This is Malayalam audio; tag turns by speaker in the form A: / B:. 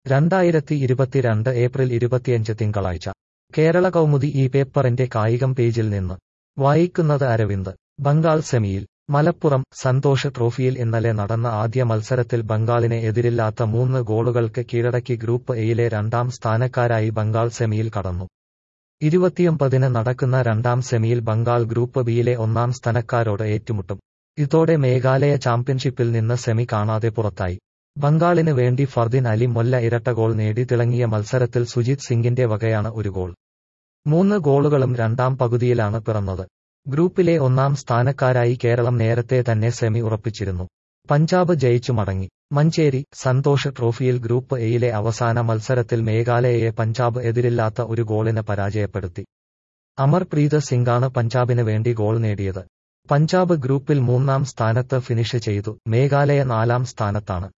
A: രണ്ടായിരത്തി ഇരുപത്തിരണ്ട് ഏപ്രിൽ ഇരുപത്തിയഞ്ച് തിങ്കളാഴ്ച കേരള കൗമുദി ഈ പേപ്പറിന്റെ കായികം പേജിൽ നിന്ന് വായിക്കുന്നത് അരവിന്ദ് ബംഗാൾ സെമിയിൽ മലപ്പുറം സന്തോഷ് ട്രോഫിയിൽ ഇന്നലെ നടന്ന ആദ്യ മത്സരത്തിൽ ബംഗാളിനെ എതിരില്ലാത്ത മൂന്ന് ഗോളുകൾക്ക് കീഴടക്കി ഗ്രൂപ്പ് എയിലെ രണ്ടാം സ്ഥാനക്കാരായി ബംഗാൾ സെമിയിൽ കടന്നു ഇരുപത്തിയൊമ്പതിന് നടക്കുന്ന രണ്ടാം സെമിയിൽ ബംഗാൾ ഗ്രൂപ്പ് ബിയിലെ ഒന്നാം സ്ഥാനക്കാരോട് ഏറ്റുമുട്ടും ഇതോടെ മേഘാലയ ചാമ്പ്യൻഷിപ്പിൽ നിന്ന് സെമി കാണാതെ പുറത്തായി ബംഗാളിന് വേണ്ടി ഫർദിൻ അലി മൊല്ല ഇരട്ട ഗോൾ നേടി തിളങ്ങിയ മത്സരത്തിൽ സുജിത് സിംഗിന്റെ വകയാണ് ഒരു ഗോൾ മൂന്ന് ഗോളുകളും രണ്ടാം പകുതിയിലാണ് പിറന്നത് ഗ്രൂപ്പിലെ ഒന്നാം സ്ഥാനക്കാരായി കേരളം നേരത്തെ തന്നെ സെമി ഉറപ്പിച്ചിരുന്നു പഞ്ചാബ് ജയിച്ചു മടങ്ങി മഞ്ചേരി സന്തോഷ് ട്രോഫിയിൽ ഗ്രൂപ്പ് എയിലെ അവസാന മത്സരത്തിൽ മേഘാലയയെ പഞ്ചാബ് എതിരില്ലാത്ത ഒരു ഗോളിന് പരാജയപ്പെടുത്തി അമർപ്രീത് സിംഗാണ് പഞ്ചാബിന് വേണ്ടി ഗോൾ നേടിയത് പഞ്ചാബ് ഗ്രൂപ്പിൽ മൂന്നാം സ്ഥാനത്ത് ഫിനിഷ് ചെയ്തു മേഘാലയ നാലാം സ്ഥാനത്താണ്